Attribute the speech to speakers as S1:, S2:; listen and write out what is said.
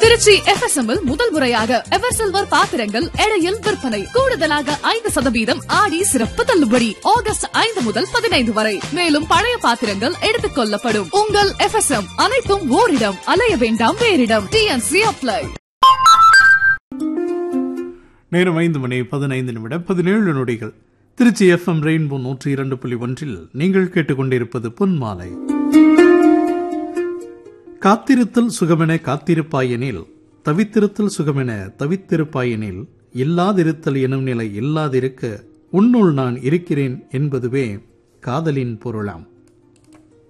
S1: Trichy FSM இல் முதல் முறையாக ever silver பாத்திரங்கள் எடையில் விற்பனை கூடுதலாக ஐந்து சதவீதம் ஆடி சிறப்பு தள்ளுபடி ஆகஸ்ட் ஐந்து முதல் பதினைந்து வரை மேலும் பழைய பாத்திரங்கள் எடுத்துக் கொள்ளப்படும் உங்கள் FSM அனைத்தும் ஓரிடம் அலைய வேண்டாம் வேறிடம் டிஎன்சி அப்ளை
S2: நேரம் ஐந்து மணி பதினைந்து நிமிடம் பதினேழு நொடிகள் திருச்சி எஃப்எம் ரெயின்போ நூற்றி இரண்டு புள்ளி ஒன்றில் நீங்கள் கேட்டுக்கொண்டிருப்பது பொன்மாலை காத்திருத்தல் சுகமென காத்திருப்பாயெனில் தவித்திருத்தல் சுகமென தவித்திருப்பாயெனில் இல்லாதிருத்தல் எனும் நிலை இல்லாதிருக்க உன்னுள் நான் இருக்கிறேன் என்பதுவே காதலின் பொருளாம்